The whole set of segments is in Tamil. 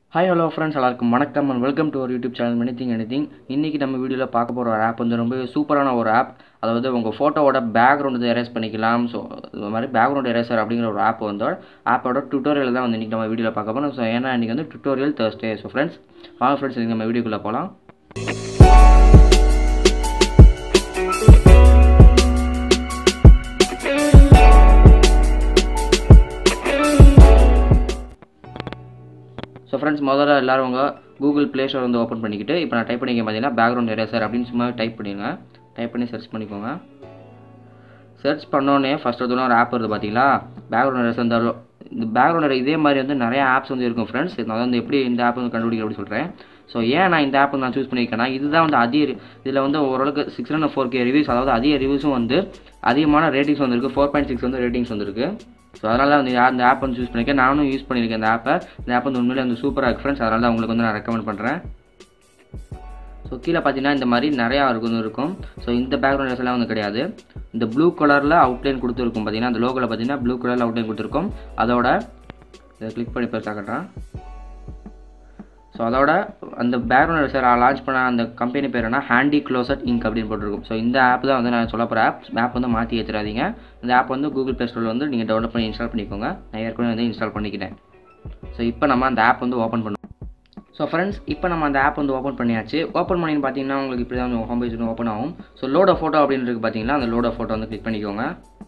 ஹாய் ஹலோ ஃப்ரெண்ட்ஸ் எல்லாருக்கும் வணக்கம் அண்ட் வெல்கம் டு ஒரு யூடியூப் சேனல் எனிதிங் எனிதிங் இன்றைக்கி நம்ம வீடியோவில் பார்க்க போகிற ஒரு ஆப் வந்து ரொம்ப சூப்பரான ஒரு ஆப் அதாவது உங்கள் ஃபோட்டோவோட பேக்ரவுண்ட் வந்து எரேஸ் பண்ணிக்கலாம் ஸோ இது மாதிரி பேக்ரவுண்ட் எரேசர் அப்படிங்கிற ஒரு ஆப் வந்து ஆப்போட டுட்டோரியல் தான் வந்து இன்றைக்கி நம்ம வீடியோவில் பார்க்க போகிறோம் ஸோ ஏன்னா இன்றைக்கி வந்து டுட்டோரியல் தேர்ஸ்டே ஸோ ஃப்ரெண்ட்ஸ் வாங்க ஃப்ரெண்ட்ஸ் இன்றைக்கி நம்ம வீடியோக்குள்ளே போகலாம் ஸோ ஃப்ரெண்ட்ஸ் முதல்ல எல்லாரும் உங்கள் கூகுள் ப்ளே ஸ்டோர் வந்து ஓப்பன் பண்ணிக்கிட்டு இப்போ நான் டைப் பண்ணிக்க பார்த்தீங்கன்னா பேக்ரவுண்ட் எரேசர் அப்படின்னு சும்மா டைப் பண்ணிடுங்க டைப் பண்ணி சர்ச் பண்ணிக்கோங்க சர்ச் பண்ணோன்னே ஃபஸ்ட் வந்து ஒரு ஆப் வருது பார்த்தீங்களா பேக்ரவுண்ட் எரேசர் இந்த இந்த பேக்ரவுண்ட் இதே மாதிரி வந்து நிறைய ஆப்ஸ் வந்து இருக்கும் ஃப்ரெண்ட்ஸ் நான் வந்து எப்படி இந்த ஆப் வந்து கண்டுபிடிக்க அப்படி சொல்கிறேன் ஸோ ஏன் நான் இந்த ஆப் நான் சூஸ் பண்ணியிருக்கேன்னா இதுதான் வந்து அதிக இதில் வந்து ஓரளவுக்கு six hundred four K reviews அதாவது அதிக ரிவ்யூஸும் வந்து அதிகமான ரேட்டிங்ஸ் வந்துருக்கு ஃபோர் பாயிண்ட் சிக்ஸ் வந்து ரேட்டிங்ஸ் வந்துருக்கு ஸோ அதனால வந்து இந்த ஆப் வந்து சூஸ் பண்ணியிருக்கேன் நானும் யூஸ் பண்ணியிருக்கேன் இந்த ஆப்பை இந்த ஆப் வந்து உண்மையிலே வந்து சூப்பராக இருக்கு ஃப்ரெண்ட்ஸ் அதனால தான் உங்களுக்கு வந்து நான் ரெக்கமெண்ட் பண்ணுறேன் ஸோ கீழே பார்த்தீங்கன்னா இந்த மாதிரி நிறையா இருக்கும் இருக்கும் ஸோ இந்த பேக்ரவுண்ட் எல்லாம் வந்து கிடையாது இந்த ப்ளூ கலரில் அவுட்லைன் கொடுத்துருக்கும் பார்த்தீங்கன்னா அந்த லோகோவில் பார்த்தீங்கன்னா ப்ளூ கலரில் அவுட்லைன் கொடுத்துருக்கும் அதோட இதை கிளிக் பண்ணி பெருசாக காட்டுறேன் ஸோ அதோட அந்த பேக்ரவுண்ட் சார் லான்ச் பண்ண அந்த கம்பெனி பேர் என்ன ஹேண்டி க்ளோசட் இங்க் அப்படின்னு போட்டிருக்கும் ஸோ இந்த ஆப் தான் வந்து நான் சொல்ல போகிற ஆப் ஆப் வந்து மாற்றி ஏற்றுறாதீங்க இந்த ஆப் வந்து கூகுள் ப்ளே ஸ்டோரில் வந்து நீங்கள் டவுன்லோட் பண்ணி இன்ஸ்டால் பண்ணிக்கோங்க நான் ஏற்கனவே வந்து இன்ஸ்டால் பண்ணிக்கிட்டேன் ஸோ இப்போ நம்ம அந்த ஆப் வந்து ஓப்பன் பண்ணுவோம் ஸோ ஃப்ரெண்ட்ஸ் இப்போ நம்ம அந்த ஆப் வந்து ஓப்பன் பண்ணியாச்சு ஓப்பன் பண்ணி பார்த்தீங்கன்னா உங்களுக்கு இப்படி தான் ஹோம் பேஜ் வந்து ஓப்பன் ஆகும் ஸோ லோட ஃபோட்டோ அப்படின்னு இருக்குது பார்த்தீங்கன்னா அந்த லோட ஃபோட்டோ வந்து கிளிக் பண்ணிக்கோங்க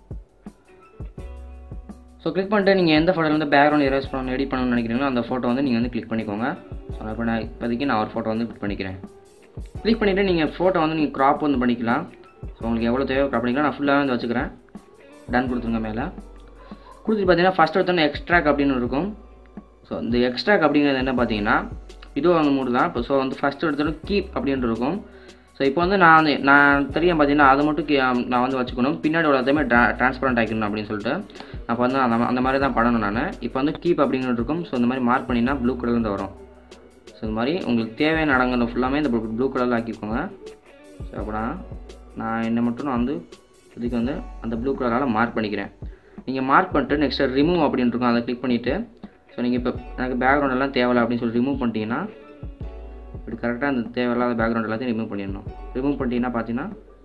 ஸோ கிளிக் பண்ணிட்டு நீங்கள் எந்த ஃபோட்டோவில் வந்து பேக்ரவுண்ட் எரேஸ் பண்ணணும் எடிட் பண்ணணும்னு நினைக்கிறீங்களோ அந்த ஃபோட்டோ வந்து நீங்கள் வந்து கிளிக் பண்ணிக்கோங்க ஸோ நான் இப்போ நான் இப்போதைக்கு நான் ஒரு ஃபோட்டோ வந்து கிளிக் பண்ணிக்கிறேன் கிளிக் பண்ணிவிட்டு நீங்கள் ஃபோட்டோ வந்து நீங்கள் க்ராப் வந்து பண்ணிக்கலாம் ஸோ உங்களுக்கு எவ்வளோ தேவையோ க்ராப் பண்ணிக்கலாம் நான் ஃபுல்லாக வந்து வச்சுக்கிறேன் டன் கொடுத்துருங்க மேலே கொடுத்துட்டு பார்த்தீங்கன்னா ஃபஸ்ட் எடுத்தோன்னே எக்ஸ்ட்ராக் அப்படின்னு இருக்கும் ஸோ இந்த எக்ஸ்ட்ராக் அப்படிங்கிறது என்ன பார்த்தீங்கன்னா இதுவும் அந்த மூடு தான் இப்போ ஸோ வந்து ஃபஸ்ட்டு எடுத்தோன்னே கீப் அப்படின்னு இருக்கும் ஸோ இப்போ வந்து நான் வந்து நான் தெரியும் பார்த்தீங்கன்னா அதை மட்டும் கீ நான் வந்து வச்சுக்கணும் பின்னாடி எல்லாத்தையுமே ட்ரா ட்ரான்ஸ்பரண்ட் ஆகிக்கணும் அப்படின்னு சொல்லிட்டு அப்போ வந்து அந்த அந்த மாதிரி தான் பண்ணணும் நான் இப்போ வந்து கீப் அப்படிங்கிறது இருக்கும் ஸோ இந்த மாதிரி மார்க் பண்ணினா ப்ளூ கலர்லேருந்து வரும் ஸோ இந்த மாதிரி உங்களுக்கு தேவையான அடங்குற ஃபுல்லாமே இந்த ப்ளூ கலரில் ஆக்கிக்கோங்க ஸோ அப்படின்னா நான் என்ன மட்டும் நான் வந்து இதுக்கு வந்து அந்த ப்ளூ கலரால் மார்க் பண்ணிக்கிறேன் நீங்கள் மார்க் பண்ணிட்டு நெக்ஸ்ட்டு ரிமூவ் அப்படின்னு இருக்கும் அதை கிளிக் பண்ணிவிட்டு ஸோ நீங்கள் இப்போ எனக்கு பேக்ரவுண்ட் எல்லாம் தேவையில்ல அப்படின்னு சொல்லி ரிமூவ் பண்ணிட்டீங்கன்னா இப்படி கரெக்டாக அந்த தேவையில்லாத பேக்ரவுண்ட் எல்லாத்தையும் ரிமூவ் பண்ணிடணும் ரிமூவ் பண்ணிட்டீங்கன்னா பார்த்தீங்கன்னா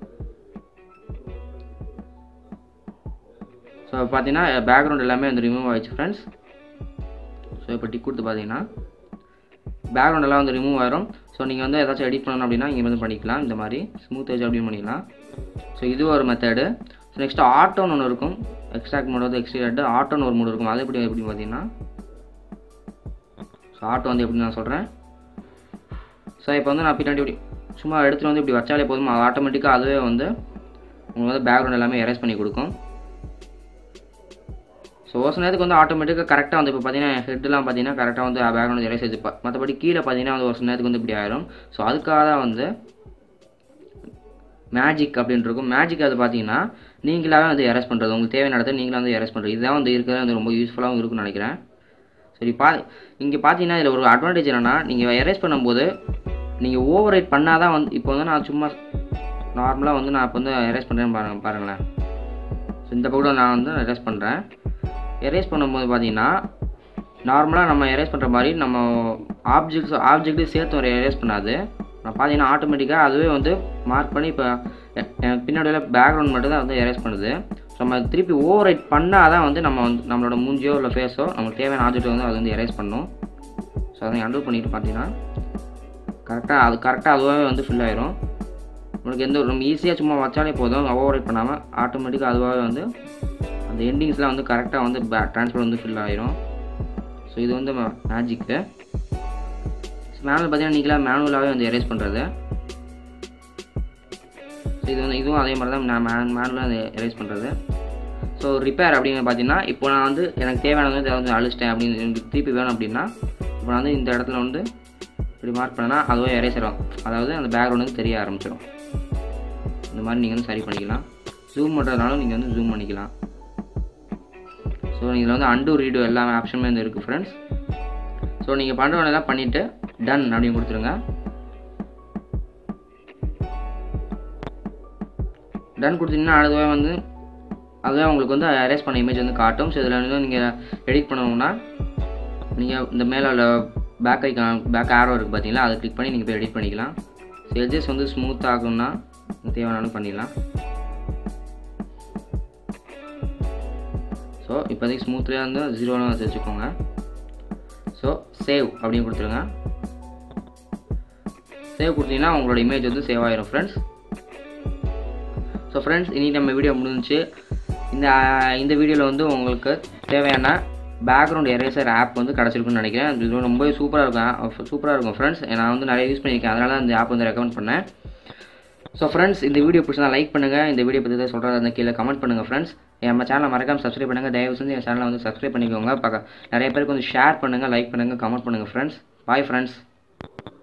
ஸோ பார்த்தீங்கன்னா பேக்ரவுண்ட் எல்லாமே வந்து ரிமூவ் ஆகிடுச்சு ஃப்ரெண்ட்ஸ் ஸோ இப்போ டிக் கொடுத்து பார்த்தீங்கன்னா பேக்ரவுண்ட் எல்லாம் வந்து ரிமூவ் ஆயிரும் ஸோ நீங்கள் வந்து ஏதாச்சும் எடிட் பண்ணணும் அப்படின்னா இங்கே வந்து பண்ணிக்கலாம் இந்த மாதிரி ஸ்மூத் ஏஜ் அப்படின்னு பண்ணிக்கலாம் ஸோ இது ஒரு மெத்தடு ஸோ நெக்ஸ்ட்டு ஆட்டோன்னு ஒன்று இருக்கும் எக்ஸ்ட்ராக்ட் மோட் வந்து எக்ஸ்ட்ரீட் ஆட்டோன்னு ஒரு மோடு இருக்கும் அது எப்படி எப்படி பார்த்தீங்கன்னா ஸோ ஆட்டோ வந்து எப்படி நான் சொல்கிறேன் ஸோ இப்போ வந்து நான் பின்னாடி இப்படி சும்மா எடுத்துகிட்டு வந்து இப்படி வச்சாலே போதும் அது ஆட்டோமேட்டிக்காக அதுவே வந்து உங்களுக்கு வந்து பேக்ரவுண்ட் எல்லாமே எரேஸ் பண்ணி கொடுக்கும் ஸோ ஒரு சில நேரத்துக்கு வந்து ஆட்டோமேட்டிக்காக கரெக்டாக வந்து இப்போ பார்த்தீங்கன்னா ஹெட்லாம் பார்த்தீங்கன்னா கரெக்டாக வந்து பேக்ரவுண்ட் எரேஸ் ஆச்சு மற்றபடி கீழே பார்த்தீங்கன்னா வந்து ஒரு சில நேரத்துக்கு வந்து இப்படி ஆயிரும் ஸோ அதுக்காக தான் வந்து மேஜிக் அப்படின்னு இருக்கும் மேஜிக் அது பார்த்தீங்கன்னா நீங்களாகவே வந்து எரேஸ் பண்ணுறது உங்களுக்கு தேவையான இடத்துல நீங்களாக வந்து எரேஸ் பண்ணுறது இதுதான் வந்து இருக்கிறது வந்து ரொம்ப யூஸ்ஃபுல்லாகவும் இருக்கும்னு நினைக்கிறேன் சரி பா இங்கே பார்த்தீங்கன்னா இதில் ஒரு அட்வான்டேஜ் என்னென்னா நீங்கள் எரேஸ் பண்ணும்போது நீங்கள் ஓவர் ரைட் பண்ணால் தான் வந்து இப்போ வந்து நான் சும்மா நார்மலாக வந்து நான் இப்போ வந்து எரேஸ் பண்ணுறேன்னு பாருங்க பாருங்களேன் ஸோ இந்த பக்கம் நான் வந்து எரேஸ் பண்ணுறேன் எரேஸ் பண்ணும்போது பார்த்தீங்கன்னா நார்மலாக நம்ம எரேஸ் பண்ணுற மாதிரி நம்ம ஆப்ஜெக்ட்ஸ் ஆப்ஜெக்ட்டு சேர்த்து ஒரு எரேஸ் பண்ணாது நான் பார்த்தீங்கன்னா ஆட்டோமேட்டிக்காக அதுவே வந்து மார்க் பண்ணி இப்போ எனக்கு பின்னாடி பேக்ரவுண்ட் மட்டும் தான் வந்து எரேஸ் பண்ணுது ஸோ நம்ம திருப்பி ஓவர் ரைட் பண்ணால் தான் வந்து நம்ம வந்து நம்மளோட மூஞ்சியோ இல்லை ஃபேஸோ நமக்கு தேவையான ஆப்ஜெக்ட் வந்து அது வந்து எரேஸ் பண்ணும் ஸோ அதை அண்டர் பண்ணிட்டு பார்த்தீங்கன்னா கரெக்டாக அது கரெக்டாக அதுவாகவே வந்து ஃபில் ஆயிரும் உங்களுக்கு எந்த ரொம்ப ஈஸியாக சும்மா வச்சாலே போதும் ஓவர் ரைட் பண்ணாமல் ஆட்டோமேட்டிக்காக அதுவாகவே வந்து அந்த எண்டிங்ஸ்லாம் வந்து கரெக்டாக வந்து பே ட்ரான்ஸ்ஃபர் வந்து ஃபில் ஆயிரும் ஸோ இது வந்து மேஜிக்கு மேனுவல் பார்த்தீங்கன்னா நீங்களாக மேனுவலாகவே வந்து எரேஸ் பண்ணுறது ஸோ இது வந்து இதுவும் அதே மாதிரி தான் நான் மேன் மேனுவலாக அதை எரேஸ் பண்ணுறது ஸோ ரிப்பேர் அப்படின்னு பார்த்தீங்கன்னா இப்போ நான் வந்து எனக்கு தேவையானது வந்து வந்து அழிச்சிட்டேன் அப்படின்னு எனக்கு திருப்பி வேணும் அப்படின்னா இப்போ நான் வந்து இந்த இடத்துல வந்து இப்படி மார்க் பண்ணேன்னா அதுவே எரேஸ் ஆகும் அதாவது அந்த பேக்ரவுண்ட் வந்து தெரிய ஆரம்பிச்சிடும் இந்த மாதிரி நீங்கள் வந்து சரி பண்ணிக்கலாம் ஜூம் பண்ணுறதுனாலும் நீங்கள் வந்து ஜூம் பண்ணிக்கலாம் ஸோ இதில் வந்து அண்டு ரீடு எல்லா ஆப்ஷனுமே வந்து இருக்குது ஃப்ரெண்ட்ஸ் ஸோ நீங்கள் பண்ணுற வேலையெல்லாம் பண்ணிவிட்டு டன் அப்படின்னு கொடுத்துருங்க டன் கொடுத்தீங்கன்னா அதுவே வந்து அதுவே உங்களுக்கு வந்து எரேஸ் பண்ண இமேஜ் வந்து காட்டும் ஸோ இதில் வந்து நீங்கள் எடிட் பண்ணணும்னா நீங்கள் இந்த மேலே பேக் ஐக்கான் பேக் ஆரோ இருக்குது பார்த்தீங்களா அதை கிளிக் பண்ணி நீங்கள் போய் எடிட் பண்ணிக்கலாம் ஸோ எட்ஜஸ் வந்து ஸ்மூத் ஆகணும்னா தேவையானாலும் பண்ணிடலாம் ஸோ இப்போதைக்கு ஸ்மூத்லேயே வந்து ஜீரோலாம் வச்சு வச்சுக்கோங்க ஸோ சேவ் அப்படின்னு கொடுத்துருங்க சேவ் கொடுத்தீங்கன்னா உங்களோட இமேஜ் வந்து சேவ் ஆயிரும் ஃப்ரெண்ட்ஸ் ஸோ ஃப்ரெண்ட்ஸ் இனி நம்ம வீடியோ முடிஞ்சுச்சு இந்த இந்த வீடியோவில் வந்து உங்களுக்கு தேவையான பேக்ரவுண்ட் எரேசர் ஆப் வந்து கிடச்சிருக்குன்னு நினைக்கிறேன் இது ரொம்ப சூப்பராக இருக்கும் சூப்பராக இருக்கும் ஃப்ரெண்ட்ஸ் நான் வந்து நிறைய யூஸ் பண்ணியிருக்கேன் அதனால தான் இந்த ஆப் வந்து ரெக்கமெண்ட் பண்ணேன் ஸோ ஃப்ரெண்ட்ஸ் இந்த வீடியோ பிடிச்சா லைக் பண்ணுங்கள் இந்த வீடியோ பற்றி தான் சொல்கிறதா அந்த கீழே கமெண்ட் பண்ணுங்கள் ஃப்ரெண்ட்ஸ் நம்ம சேனலை மறக்காம சப்ஸ்கிரைப் பண்ணுங்கள் தயவு செஞ்சு என் சேனலை வந்து சப்ஸ்கிரைப் பண்ணிக்கோங்க பக்க நிறைய பேருக்கு வந்து ஷேர் பண்ணுங்கள் லைக் பண்ணுங்கள் கமெண்ட் பண்ணுங்கள் ஃப்ரெண்ட்ஸ் பாய் ஃப்ரெண்ட்ஸ்